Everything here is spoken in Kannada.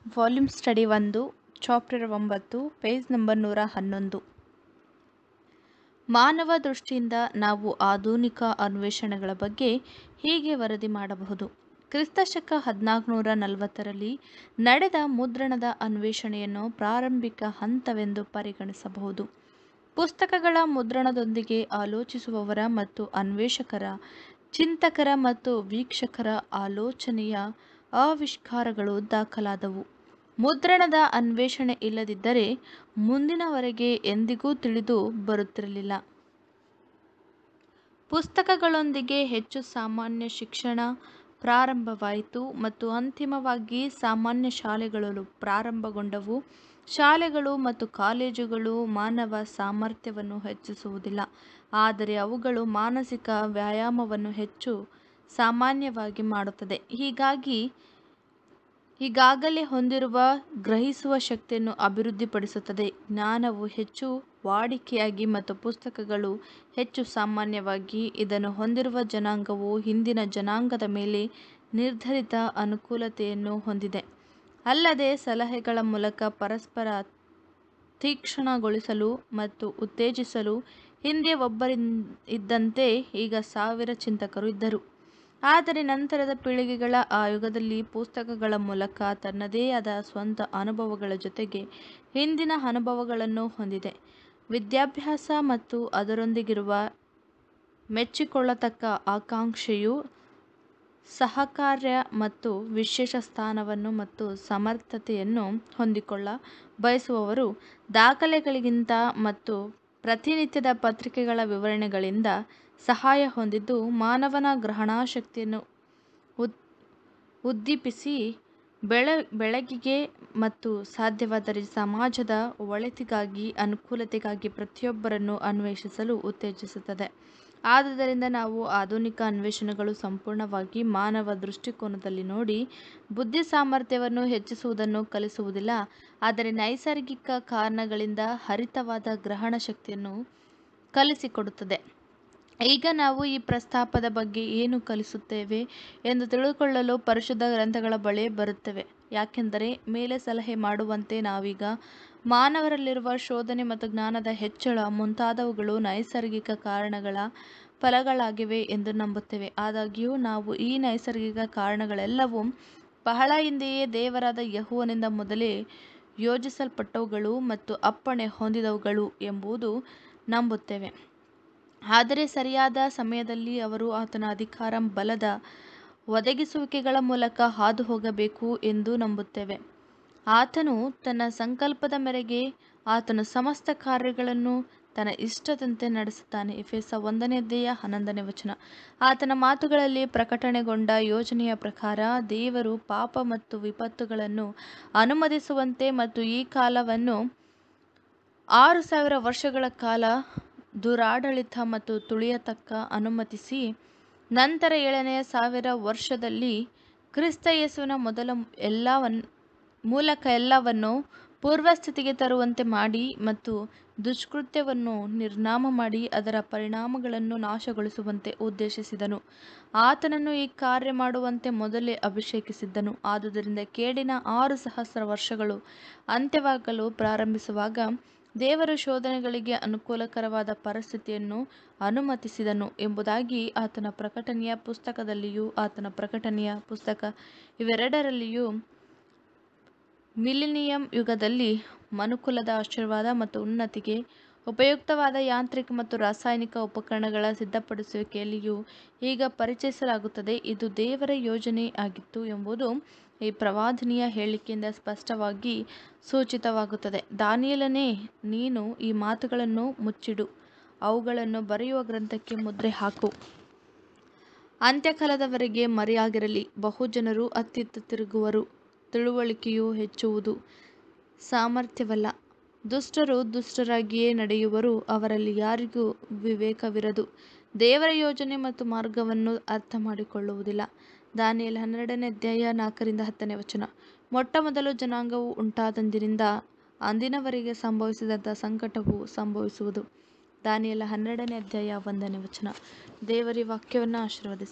ವಾಲ್ಯೂಮ್ ಸ್ಟಡಿ ಒಂದು ಚಾಪ್ಟರ್ ಒಂಬತ್ತು ಪೇಜ್ ನಂಬರ್ ನೂರ ಹನ್ನೊಂದು ಮಾನವ ದೃಷ್ಟಿಯಿಂದ ನಾವು ಆಧುನಿಕ ಅನ್ವೇಷಣೆಗಳ ಬಗ್ಗೆ ಹೀಗೆ ವರದಿ ಮಾಡಬಹುದು ಕ್ರಿಸ್ತಶಕ ಹದಿನಾಲ್ಕುನೂರ ನಲವತ್ತರಲ್ಲಿ ನಡೆದ ಮುದ್ರಣದ ಅನ್ವೇಷಣೆಯನ್ನು ಪ್ರಾರಂಭಿಕ ಹಂತವೆಂದು ಪರಿಗಣಿಸಬಹುದು ಪುಸ್ತಕಗಳ ಮುದ್ರಣದೊಂದಿಗೆ ಆಲೋಚಿಸುವವರ ಮತ್ತು ಅನ್ವೇಷಕರ ಚಿಂತಕರ ಮತ್ತು ವೀಕ್ಷಕರ ಆಲೋಚನೆಯ ಆವಿಷ್ಕಾರಗಳು ದಾಖಲಾದವು ಮುದ್ರಣದ ಅನ್ವೇಷಣೆ ಇಲ್ಲದಿದ್ದರೆ ಮುಂದಿನವರೆಗೆ ಎಂದಿಗೂ ತಿಳಿದು ಬರುತ್ತಿರಲಿಲ್ಲ ಪುಸ್ತಕಗಳೊಂದಿಗೆ ಹೆಚ್ಚು ಸಾಮಾನ್ಯ ಶಿಕ್ಷಣ ಪ್ರಾರಂಭವಾಯಿತು ಮತ್ತು ಅಂತಿಮವಾಗಿ ಸಾಮಾನ್ಯ ಶಾಲೆಗಳು ಪ್ರಾರಂಭಗೊಂಡವು ಶಾಲೆಗಳು ಮತ್ತು ಕಾಲೇಜುಗಳು ಮಾನವ ಸಾಮರ್ಥ್ಯವನ್ನು ಹೆಚ್ಚಿಸುವುದಿಲ್ಲ ಆದರೆ ಅವುಗಳು ಮಾನಸಿಕ ವ್ಯಾಯಾಮವನ್ನು ಹೆಚ್ಚು ಸಾಮಾನ್ಯವಾಗಿ ಮಾಡುತ್ತದೆ ಹೀಗಾಗಿ ಈಗಾಗಲೇ ಹೊಂದಿರುವ ಗ್ರಹಿಸುವ ಶಕ್ತಿಯನ್ನು ಅಭಿವೃದ್ಧಿಪಡಿಸುತ್ತದೆ ಜ್ಞಾನವು ಹೆಚ್ಚು ವಾಡಿಕೆಯಾಗಿ ಮತ್ತು ಪುಸ್ತಕಗಳು ಹೆಚ್ಚು ಸಾಮಾನ್ಯವಾಗಿ ಇದನ್ನು ಹೊಂದಿರುವ ಜನಾಂಗವು ಹಿಂದಿನ ಜನಾಂಗದ ಮೇಲೆ ನಿರ್ಧರಿತ ಅನುಕೂಲತೆಯನ್ನು ಹೊಂದಿದೆ ಅಲ್ಲದೆ ಸಲಹೆಗಳ ಮೂಲಕ ಪರಸ್ಪರ ತೀಕ್ಷ್ಣಗೊಳಿಸಲು ಮತ್ತು ಉತ್ತೇಜಿಸಲು ಹಿಂದೆ ಒಬ್ಬರಿದ್ದಂತೆ ಈಗ ಸಾವಿರ ಚಿಂತಕರು ಇದ್ದರು ಆದರೆ ನಂತರದ ಪೀಳಿಗೆಗಳ ಆ ಯುಗದಲ್ಲಿ ಪುಸ್ತಕಗಳ ಮೂಲಕ ತನ್ನದೇ ಆದ ಸ್ವಂತ ಅನುಭವಗಳ ಜೊತೆಗೆ ಹಿಂದಿನ ಅನುಭವಗಳನ್ನು ಹೊಂದಿದೆ ವಿದ್ಯಾಭ್ಯಾಸ ಮತ್ತು ಅದರೊಂದಿಗಿರುವ ಮೆಚ್ಚಿಕೊಳ್ಳತಕ್ಕ ಆಕಾಂಕ್ಷೆಯು ಸಹಕಾರ್ಯ ಮತ್ತು ವಿಶೇಷ ಸ್ಥಾನವನ್ನು ಮತ್ತು ಸಮರ್ಥತೆಯನ್ನು ಹೊಂದಿಕೊಳ್ಳ ಬಯಸುವವರು ದಾಖಲೆಗಳಿಗಿಂತ ಮತ್ತು ಪ್ರತಿನಿತ್ಯದ ಪತ್ರಿಕೆಗಳ ವಿವರಣೆಗಳಿಂದ ಸಹಾಯ ಹೊಂದಿದ್ದು ಮಾನವನ ಗ್ರಹಣಶಕ್ತಿಯನ್ನು ಉದ್ದೀಪಿಸಿ ಬೆಳ ಬೆಳಕಿಗೆ ಮತ್ತು ಸಾಧ್ಯವಾದರೆ ಸಮಾಜದ ಒಳಿತಿಗಾಗಿ ಅನುಕೂಲತೆಗಾಗಿ ಪ್ರತಿಯೊಬ್ಬರನ್ನು ಅನ್ವೇಷಿಸಲು ಉತ್ತೇಜಿಸುತ್ತದೆ ಆದುದರಿಂದ ನಾವು ಆಧುನಿಕ ಅನ್ವೇಷಣೆಗಳು ಸಂಪೂರ್ಣವಾಗಿ ಮಾನವ ದೃಷ್ಟಿಕೋನದಲ್ಲಿ ನೋಡಿ ಬುದ್ಧಿ ಸಾಮರ್ಥ್ಯವನ್ನು ಹೆಚ್ಚಿಸುವುದನ್ನು ಕಲಿಸುವುದಿಲ್ಲ ಆದರೆ ನೈಸರ್ಗಿಕ ಕಾರಣಗಳಿಂದ ಹರಿತವಾದ ಗ್ರಹಣ ಶಕ್ತಿಯನ್ನು ಕಲಿಸಿಕೊಡುತ್ತದೆ ಈಗ ನಾವು ಈ ಪ್ರಸ್ತಾಪದ ಬಗ್ಗೆ ಏನು ಕಲಿಸುತ್ತೇವೆ ಎಂದು ತಿಳಿದುಕೊಳ್ಳಲು ಪರಿಶುದ್ಧ ಗ್ರಂಥಗಳ ಬಳಿ ಬರುತ್ತೇವೆ ಯಾಕೆಂದರೆ ಮೇಲೆ ಸಲಹೆ ಮಾಡುವಂತೆ ನಾವೀಗ ಮಾನವರಲ್ಲಿರುವ ಶೋಧನೆ ಮತ್ತು ಜ್ಞಾನದ ಹೆಚ್ಚಳ ಮುಂತಾದವುಗಳು ನೈಸರ್ಗಿಕ ಕಾರಣಗಳ ಫಲಗಳಾಗಿವೆ ಎಂದು ನಂಬುತ್ತೇವೆ ಆದಾಗ್ಯೂ ನಾವು ಈ ನೈಸರ್ಗಿಕ ಕಾರಣಗಳೆಲ್ಲವೂ ಬಹಳ ಹಿಂದೆಯೇ ದೇವರಾದ ಯೆಹೋವನಿಂದ ಮೊದಲೇ ಯೋಜಿಸಲ್ಪಟ್ಟವುಗಳು ಮತ್ತು ಅಪ್ಪಣೆ ಹೊಂದಿದವುಗಳು ಎಂಬುದು ನಂಬುತ್ತೇವೆ ಆದರೆ ಸರಿಯಾದ ಸಮಯದಲ್ಲಿ ಅವರು ಆತನ ಅಧಿಕಾರ ಬಲದ ಒದಗಿಸುವಿಕೆಗಳ ಮೂಲಕ ಹಾದು ಹೋಗಬೇಕು ಎಂದು ನಂಬುತ್ತೇವೆ ಆತನು ತನ್ನ ಸಂಕಲ್ಪದ ಮೇರೆಗೆ ಆತನ ಸಮಸ್ತ ಕಾರ್ಯಗಳನ್ನು ತನ್ನ ಇಷ್ಟದಂತೆ ನಡೆಸುತ್ತಾನೆ ಎಫೆಸ ಒಂದನೇ ಅಧ್ಯಾಯ ಹನ್ನೊಂದನೇ ವಚನ ಆತನ ಮಾತುಗಳಲ್ಲಿ ಪ್ರಕಟಣೆಗೊಂಡ ಯೋಜನೆಯ ಪ್ರಕಾರ ದೇವರು ಪಾಪ ಮತ್ತು ವಿಪತ್ತುಗಳನ್ನು ಅನುಮತಿಸುವಂತೆ ಮತ್ತು ಈ ಕಾಲವನ್ನು ಆರು ಸಾವಿರ ವರ್ಷಗಳ ಕಾಲ ದುರಾಡಳಿತ ಮತ್ತು ತುಳಿಯತಕ್ಕ ಅನುಮತಿಸಿ ನಂತರ ಏಳನೆಯ ಸಾವಿರ ವರ್ಷದಲ್ಲಿ ಕ್ರಿಸ್ತ ಯೇಸುವಿನ ಮೊದಲ ಎಲ್ಲವನ್ ಮೂಲಕ ಎಲ್ಲವನ್ನು ಪೂರ್ವಸ್ಥಿತಿಗೆ ತರುವಂತೆ ಮಾಡಿ ಮತ್ತು ದುಷ್ಕೃತ್ಯವನ್ನು ನಿರ್ನಾಮ ಮಾಡಿ ಅದರ ಪರಿಣಾಮಗಳನ್ನು ನಾಶಗೊಳಿಸುವಂತೆ ಉದ್ದೇಶಿಸಿದನು ಆತನನ್ನು ಈ ಕಾರ್ಯ ಮಾಡುವಂತೆ ಮೊದಲೇ ಅಭಿಷೇಕಿಸಿದ್ದನು ಆದುದರಿಂದ ಕೇಡಿನ ಆರು ಸಹಸ್ರ ವರ್ಷಗಳು ಅಂತ್ಯವಾಗಲು ಪ್ರಾರಂಭಿಸುವಾಗ ದೇವರು ಶೋಧನೆಗಳಿಗೆ ಅನುಕೂಲಕರವಾದ ಪರಿಸ್ಥಿತಿಯನ್ನು ಅನುಮತಿಸಿದನು ಎಂಬುದಾಗಿ ಆತನ ಪ್ರಕಟಣೆಯ ಪುಸ್ತಕದಲ್ಲಿಯೂ ಆತನ ಪ್ರಕಟಣೆಯ ಪುಸ್ತಕ ಇವೆರಡರಲ್ಲಿಯೂ ಮಿಲಿನಿಯಂ ಯುಗದಲ್ಲಿ ಮನುಕುಲದ ಆಶೀರ್ವಾದ ಮತ್ತು ಉನ್ನತಿಗೆ ಉಪಯುಕ್ತವಾದ ಯಾಂತ್ರಿಕ ಮತ್ತು ರಾಸಾಯನಿಕ ಉಪಕರಣಗಳ ಸಿದ್ಧಪಡಿಸುವಿಕೆಯಲ್ಲಿಯೂ ಈಗ ಪರಿಚಯಿಸಲಾಗುತ್ತದೆ ಇದು ದೇವರ ಯೋಜನೆ ಆಗಿತ್ತು ಎಂಬುದು ಈ ಪ್ರವಾದನೆಯ ಹೇಳಿಕೆಯಿಂದ ಸ್ಪಷ್ಟವಾಗಿ ಸೂಚಿತವಾಗುತ್ತದೆ ದಾನಿಯೇಲನೇ ನೀನು ಈ ಮಾತುಗಳನ್ನು ಮುಚ್ಚಿಡು ಅವುಗಳನ್ನು ಬರೆಯುವ ಗ್ರಂಥಕ್ಕೆ ಮುದ್ರೆ ಹಾಕು ಅಂತ್ಯಕಾಲದವರೆಗೆ ಮರೆಯಾಗಿರಲಿ ಬಹುಜನರು ಅತ್ತಿತ್ತ ತಿರುಗುವರು ತಿಳುವಳಿಕೆಯು ಹೆಚ್ಚುವುದು ಸಾಮರ್ಥ್ಯವಲ್ಲ ದುಷ್ಟರು ದುಷ್ಟರಾಗಿಯೇ ನಡೆಯುವರು ಅವರಲ್ಲಿ ಯಾರಿಗೂ ವಿವೇಕವಿರದು ದೇವರ ಯೋಜನೆ ಮತ್ತು ಮಾರ್ಗವನ್ನು ಅರ್ಥ ಮಾಡಿಕೊಳ್ಳುವುದಿಲ್ಲ ದಾನಿಯಲ್ ಹನ್ನೆರಡನೇ ಅಧ್ಯಾಯ ನಾಲ್ಕರಿಂದ ಹತ್ತನೇ ವಚನ ಮೊಟ್ಟ ಮೊದಲು ಜನಾಂಗವು ಉಂಟಾದಂದಿನಿಂದ ಅಂದಿನವರೆಗೆ ಸಂಭವಿಸಿದಂಥ ಸಂಕಟವು ಸಂಭವಿಸುವುದು ದಾನಿಯಲ ಹನ್ನೆರಡನೇ ಅಧ್ಯಾಯ ಒಂದನೇ ವಚನ ದೇವರ ವಾಕ್ಯವನ್ನು ಆಶೀರ್ವದಿಸಿ